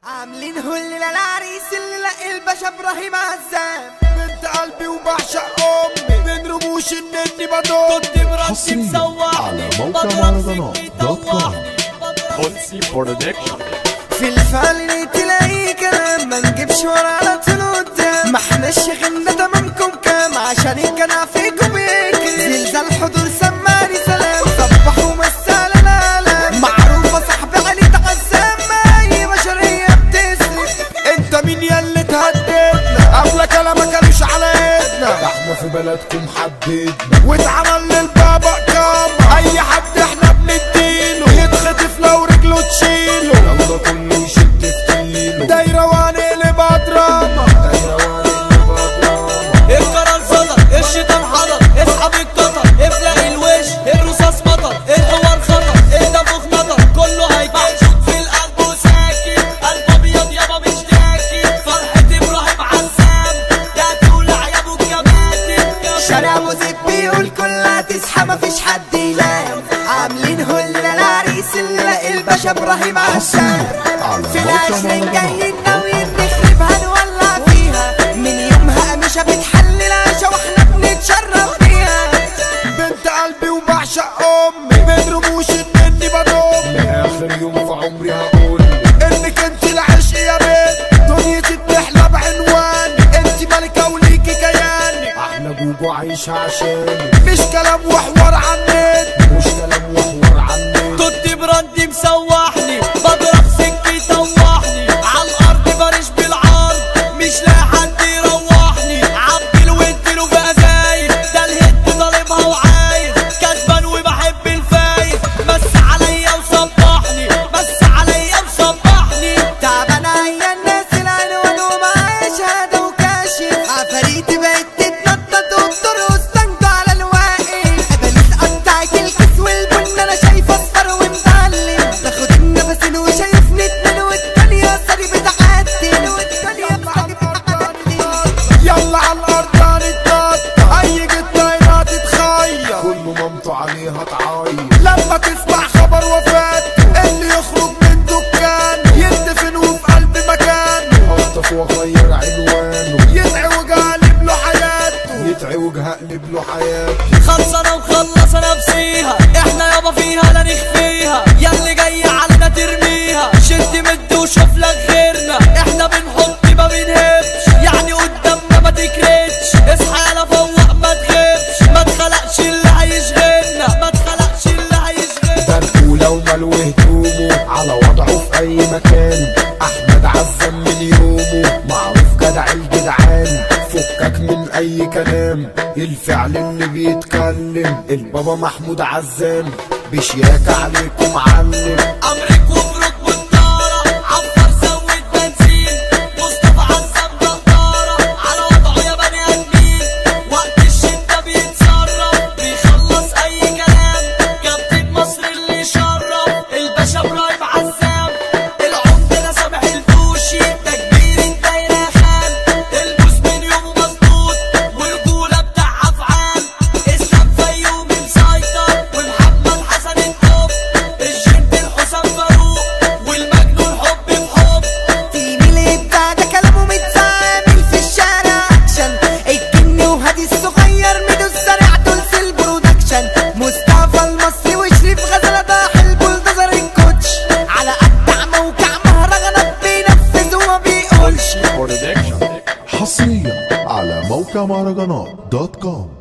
عاملين هل العريس اللي لقى الباشا ابراهيم عزام بنت قلبي وبعشق امي من رموش النني بدوم كنت مراتي حصرياً مسوحني على موقع بضرب مهرجانات سكتي دوت كوم. طوحني بولسي برودكشن في الفعل تلاقي كلام ما نجيبش ورا على طول قدام ما احناش شغلنا تمامكم كام عشان الجنع فيكم بيكري زلزال حضور سماني سلام صبح ومسال العالم معروفة صاحبي علي تعزام ما اي بشرية بتسرق انت مين يا اللي تهددنا قبل كلامك كانوش على ايدنا احنا في بلدكم حددنا واتعمل للبابا كام اي حد احنا بنديله يتخطف لو رجله تشيله يلا كله يشد في كيلو دايره وهنقلب دراما دايره وهنقلب دراما القرار صدر الشيطان حضر اسحب القطر افلق الوش الرصاص مطر الحوار خطر النفخ نطر كله هيكش في القلب وساكت قلب ابيض يابا مش داكي فرحة ابراهيم عزام يا تولع يا ابو الكباتن شارع موزيك بيقول كلها تصحى مفيش حد ينام عاملين هل العريس اللي لقى الباشا ابراهيم عزام على في موقع العشرين مهرجانات. جايين ناويين نخربها نولع فيها من يومها قمشة بتحل العشا واحنا بنتشرف بيها بنت قلبي وبعشق امي من رموش النني بدوم لاخر يوم في عمري هقول انك انت العشق يا بنت دنيتي بتحلى بعنواني انت ملكه وليكي كياني احلى جوجو عايشه عشاني مش كلام وحوار عنك مش كلام وحوار عنك توتي براندي مسوحني بضرب سكي طوحني عالارض فرش بالعرض مش لاقي حد يروحني عبد الود له في ازايد ده الهد طالبها وعايز كسبان وبحب الفايز بس عليا وصبحني بس عليا وصبحني تعبانة هي الناس العنوان ومعاها شهادة وكاشف عفاريتي بقت تتنطط وبترقص تنجو على الواقف ابليس قطعت الكيس والبن انا شايفه اصفر ومتعلم تاخد النفسين وشايفني اتنين والتانية صاري بتعدل والتانية صاري بتعدل يلا على الارض هنتنطط اي جتاينة تتخير كله مامته عليها تعيط لما تسمع خبر وفاته اللي يخرج من دكان يدفن وفي قلب مكانه اخطف واغير عنوانه يدعي وجه قلب له حياته يدعي وجه قلب له حياته خلصانة ومخلصة نفسيها احنا يابا فيها لا نخفيها ياللي جاي علينا ترميها شد مد وشوف لك غيرنا احنا بنحط ما بنهبش يعني قدامنا ما تكرتش اصحى يلا فوق ما تغيبش ما تخلقش اللي هيشغلنا ما تخلقش اللي هيشغلنا دربه لو ملو هدومه على وضعه في اي مكان احمد عزم من يومه معروف جدع الجدعان فكك من اي كلام الفعل اللي بيتكلم البابا محمود عزام بشياكة عليكم معلم امرك وفرك بالطارة عفر زود بنزين مصطفى عزام دهطارة على وضعه يا بني ادمين وقت الشدة بيتصرف بيخلص اي كلام كابتن مصر اللي يشرف الباشا ابراهيم عزام العمدة سامح البوشي تكبير الدايرة خان البوس من يومه مظبوط والرجولة بتاع افعال اسلام فيومي مسيطر ومحمد حسن التوب الجنت الحسام فاروق والمجنون حب بحب تيمي اللي بتاع ده كلامه متعامل في الشارع اكشن الجن وهادي الصغير ميدو الزرع دولس البرودكشن مصطفى المصري وشريف غزلة ضاح البولدوزر الكوتش على قد عمى وكع مهرجانات بينفذ وما بيقولش برودكشن حصريا على موقع مهرجانات دوت كوم